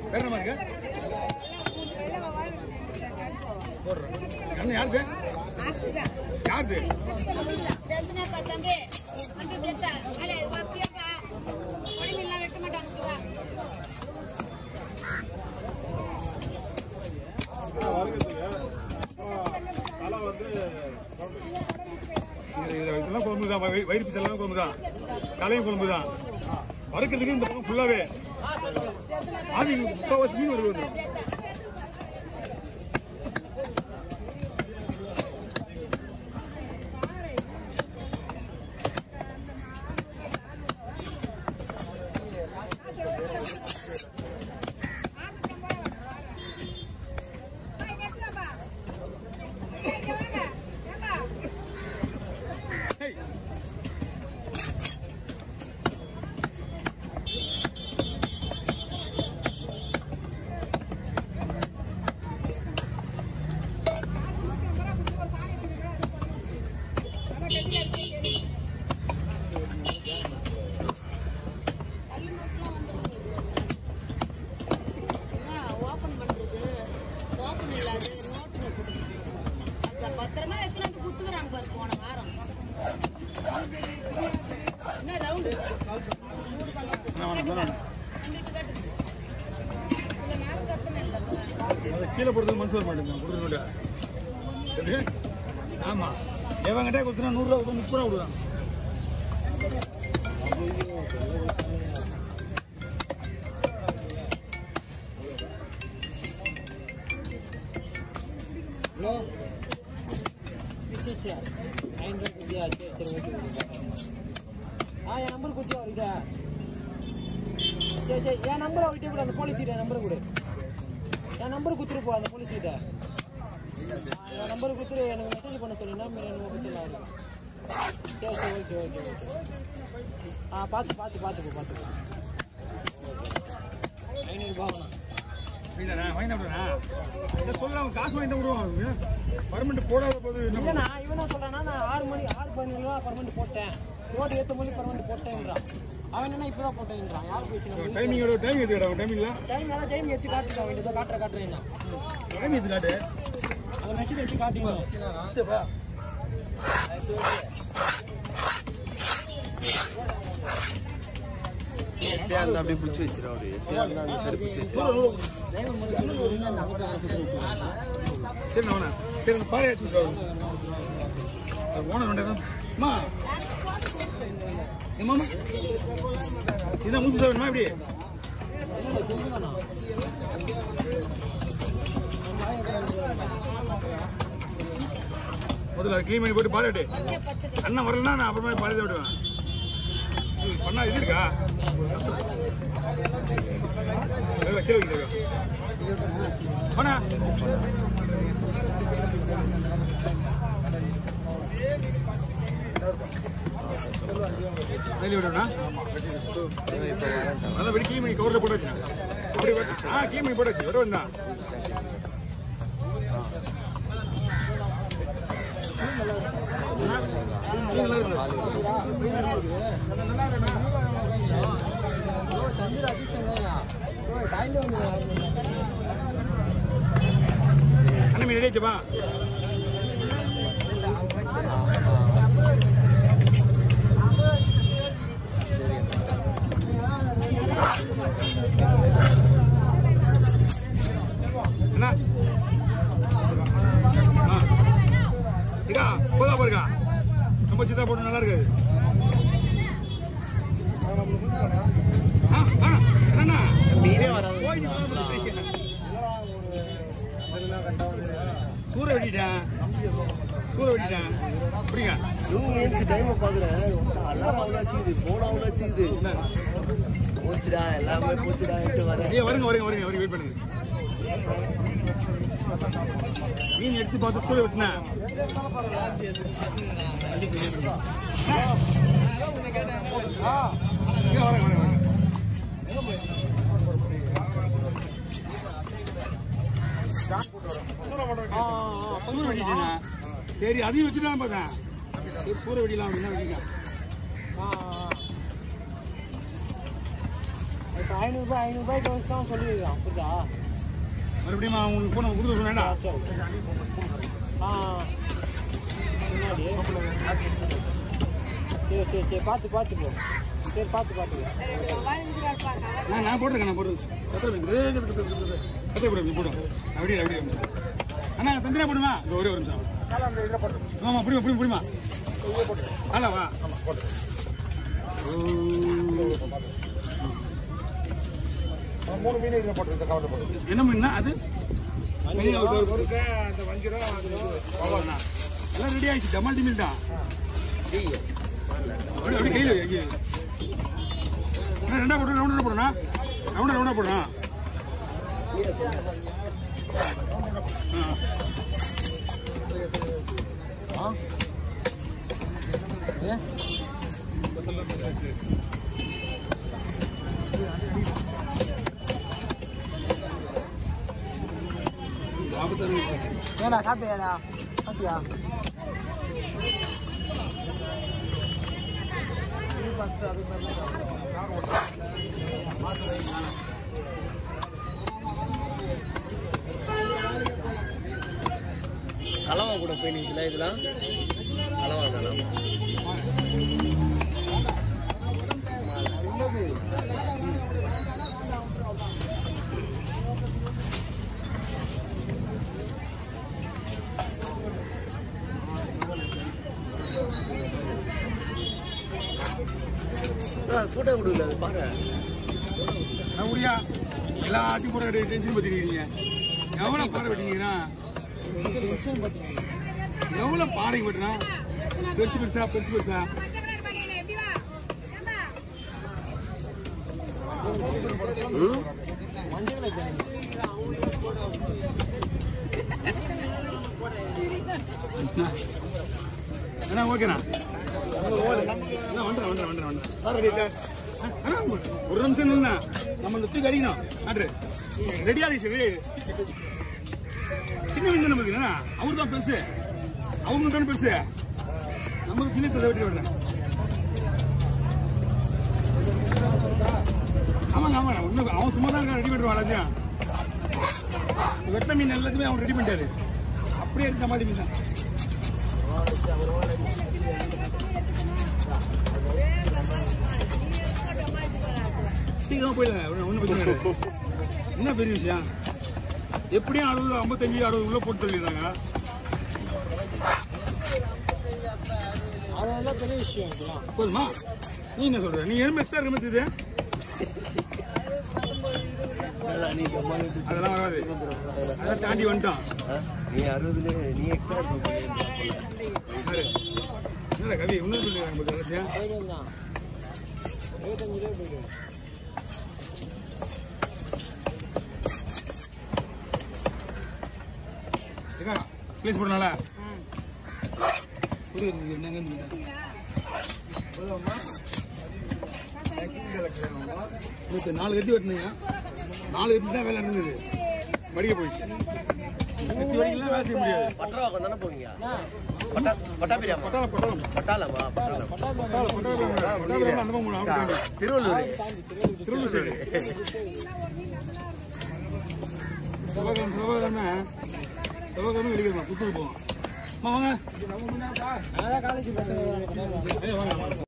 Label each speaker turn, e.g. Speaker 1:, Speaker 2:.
Speaker 1: வேற என்ன இருக்கு போடுறேன் கண்ணு யாருக்கு யாருக்கு
Speaker 2: பேசுனப்பா தம்பி தம்பி பேச மேலே வா பிரியப்பா ஒளிமெல்லாம் வெட்ட மாட்டாங்க வா
Speaker 1: இது- இது- இதெல்லாம் குழம்பு தான் வயிறு வயிறு பிச்சை எல்லாம் குழம்பு தான் கலையும் குழம்பு தான் வறுக்கிறதுக்கு இந்த பக்கம் ஃபுல்லாவே ஆதி முக்கால்வாசி மீன் வருது வந்துடும் Hey.
Speaker 2: ஓபன் பண்றது ஓபன் இல்லாது நோட்டுங்க கொடுக்குறது அந்த பத்திரமா எடுத்துட்டு வந்து குத்துக்கிறாங்க பாரு போன வாரம் என்ன ரவுண்டு
Speaker 1: நான் வேணாம், வேணாம்.
Speaker 2: இந்த நேரம் கத்தனை இல்லை
Speaker 1: அதை கீழே போடுறது மனசு வர மாட்டேங்குது கொடுத்துருந்தா எப்படி ஆமா எவங்கிட்டே கொடுத்துனா நூறுரூவா கொடுத்தா முப்பது ரூபா கொடுக்குறான்
Speaker 3: ஆ என் நம்பர் கொடுத்தியா அவர்கிட்ட சரி சரி என் நம்பர் அவர்கிட்ட கூட அந்த போலீஸ் என் நம்பர் கொடு என் நம்பர் கொடுத்துரு போ அந்த போலீஸ் கிட்ட என் நம்பர் கொடுத்துரு எனக்கு மெசேஜ் பண்ண சொல்லி என்ன மாதிரி எனக்கு கொடுத்துடலாம் அவருக்கு சரி சரி ஓகே ஓகே ஓகே ஆ பார்த்து பார்த்து பார்த்து போ பார்த்து போ ஐநூறுபா வேணாம்
Speaker 1: இல்லைண்ணா வாங்கி விடுறா இதை சொல்ல அவன் காசு வாங்கிட்டு விடுவான் பர்மனெண்ட் போடாத போது என்ன
Speaker 3: இல்லைண்ணா இவன் என்ன சொல்றான்னா நான் ஆறு மணி ஆறு பதினேழு ரூபா பர்மனெண்ட் போட்டேன் ரோடு ஏற்ற மணி பர்மனெண்ட் போட்டேன்றான் அவன் என்ன இப்பதான் போட்டேன்றான் யார் போயிடுச்சு நம்ம
Speaker 1: டைமிங்கோட டைம் எடுத்துக்கடா டைமிங்ல
Speaker 3: டைம் நல்லா டைம் எடுத்து காட்டுறா வேண்டியதோ காட்டுற காட்டுறேன்
Speaker 1: டைம் எடுத்துக்காட்டு
Speaker 3: அந்த மெசேஜ் எடுத்து காட்டிங்க
Speaker 4: சேர்ந்து அப்படியே பிடிச்சி வச்சிடும் அப்படியே சேர்ந்து அந்த சரி பிடிச்சி வச்சிடும்
Speaker 1: சரி நான் வேணா சரி நான் பாறை அடிச்சு ஓனர் வேண்டாம் அம்மா ஏம்மா இதான் மூச்சு சாப்பிடுமா இப்படி முதல்ல க்ளீன் பண்ணி போட்டு பாராட்டு அண்ணன் வரலன்னா நான் அப்புறமா பாடி தான் விடுவேன் இது பண்ணா இது இருக்கா இல்லை, கீழே வைக்கிறேன் போனா வெளியே விடுவேண்ணா அதான் வெடி கீமணி கவரில் போட்டு வச்சேன் அப்படி போட்டு- ஆ கீமணி போட்டு வச்சு வருவேன் தான் அண்ணன் ரெடி ஆச்சுப்பா என்ன ஆ. இதா போதா பாருக்கா ரொம்ப சித்தா போட்டு நல்லா இருக்குது ஆ, ஆ, என்னண்ணா? போய் நீ போய் பாரு. சூற வெட்டிட்டேன் சூற வெட்டிட்டேன் புரியுங்க
Speaker 4: இவங்க ஏஞ்சி டைமை பார்க்குறேன் அலாரம் அவ்வளோ வச்சுக்குது ஃபோன் அவ்வளோ வச்சுக்குது போச்சுடா எல்லாமே போச்சுடா வரேன்
Speaker 1: ஐயா வருங்க வருங்க வருங்க வருங்க வெயிட் பண்ணுங்க மீன் எடுத்து பார்த்து சூற வெட்டினேன் இங்க வரேன் வரேன் வரேன் சூற வெட்டிட்டேண்ணா சரி அதையும் வச்சுட்டான் பார்த்தேன் சரி சூற வெட்டிடலாம் அப்படின்னா வெட்டிக்கலாம்
Speaker 3: இப்போ ஐநூறுரூபா ஐநூறுரூபாய்க்கு வச்சு தான் சொல்லியிருக்கான் புரியுதா
Speaker 1: மறுபடியும் அவங்களுக்கு போன கொடுத்து வேண்டாம்
Speaker 3: சரி ஆ முன்னாடி சரி சரி சரி பார்த்து பார்த்து போ சரி பார்த்து பார்த்து
Speaker 1: நான் நான் போட்டிருக்கேன் நான் போட்டு கத்தை போடு போடும் அப்படியே அப்படியே அண்ணா தந்திரா போடுமா இந்த ஒரே ஒரு நிமிஷம் ஆமா புரியுமா புரியுமா புரியுமா அல்ல வா
Speaker 5: மூணு மீன் இதுல போட்டு இந்த கவர்ல போட்டு
Speaker 1: என்ன மீன்னா அது மீன் ஒரு- ஒரு-
Speaker 5: ஒருக்க அந்த வஞ்சிரம் அது
Speaker 1: அவ்வளவுதானா? எல்லாம் ரெடி ஆயிடுச்சு டமால் மீன் தான் அப்படி அப்படி கையில் வை, கையில் வை. அண்ணா, ரெண்டா போட்டு ரவுண்டா போடணும் ரவுண்டா ரவுண்டா போடணும் ஆ.
Speaker 3: ஏ
Speaker 1: ஆபத்தான விஷயம்.
Speaker 3: ஏடா சாப்பிட்டியாடா சாப்பிட்டியா
Speaker 4: கலவா கூட போய் நிற்கல இதெல்லாம் கலவா தானே ஃபோட்டோ கொடுக்கல அது பாரு
Speaker 1: நான் முடியா எல்லாத்தையும் போட டென்ஷன் பத்திருக்கீங்க எவ்வளவு பாறை வெட்டிங்கன்னா எவ்வளவு பாறை வெட்டினா பெருசு பெருசா பெருசு பெருசா
Speaker 4: ம்
Speaker 1: அண்ணா ஓகேண்ணா அண்ணா வந்துடுறேன் வந்துடுறேன் வந்துடுறேன் வந்துடுறேன் அண்ணா, ஒரு நிமிஷம் நின்னா நம்ம இந்த தூக்கி அடிக்கணும் ஆட்ரு ரெடியா இருக்கு ரெடி சின்ன மீன் நமக்கு என்ன அவரு தான் பெருசு அவங்க தானே பெருசு நமக்கு சின்ன தலை வெட்டி விடுறேன் ஆமாங்க ஆமாங்க ஒன்றும் அவன் சும்மா தான் ரெடி பண்ணிடுவான் எல்லாத்தையும் வெட்ட மீன் எல்லாத்தையுமே அவன் ரெடி பண்ணிட்டாரு அப்படியே இருக்க மாதிரி மீன் தான் சீக்கிரமா போயிடலாம் ஒன்றும் பிரச்சனை கிடையாது என்ன பெரிய விஷயம் எப்படியும் அறுபது ஐம்பத்தஞ்சு அறுபது உள்ள போட்டு சொல்லிடுறாங்க
Speaker 3: அதெல்லாம் பெரிய விஷயம் இதெல்லாம்
Speaker 1: போதுமா நீ என்ன சொல்ற நீ எறும்பு எக்ஸ்ட்ரா இருக்க மாதிரி தெரியுது?
Speaker 4: நல்லா நீ கம்மானு
Speaker 1: அதெல்லாம் வராது அதெல்லாம் தாண்டி வந்துட்டான்
Speaker 4: நீ அறுபதுல நீ எக்ஸ்ட்ரா
Speaker 1: பாரு. என்னடா கவி இன்னும் சொல்லிடுறாங்க போல விஷயம்
Speaker 3: போயிட்டு தான் இருபத்தஞ்சு ரூபா போயிட்டு
Speaker 1: ஏக்கா ப்ளேஸ் போடலாம்ல புரியுது என்னங்க நேற்று நாலு கத்தி வெட்டினீங்க நாலு கத்தி தான் வேலை இருந்தது படிக்க போயிடுச்சு கத்தி வரைக்கும் வேலை செய்ய முடியாது
Speaker 4: பட்டரவாக்கம் தானே போவீங்க பட்டா பட்டாபிரியாமா
Speaker 1: பட்டாளம் பட்டாளம்
Speaker 4: பட்டாளமா பட்டாளம்
Speaker 1: பட்டாளம் பட்டாளம் பட்டாளம் அந்த பக்கம் போகணும் அவங்க
Speaker 4: திருவள்ளூர்
Speaker 1: திருவள்ளூர் சைடு செவ்வாய்க்கிழமை செவ்வாய்க்கிழமை செவ்வாய்க்கிழமை வெளிக்கிழமை புத்தூர் போவோம் அம்மா வாங்க
Speaker 3: அதான் காலேஜ் பசங்க
Speaker 1: ஐயா, வாங்க வாங்க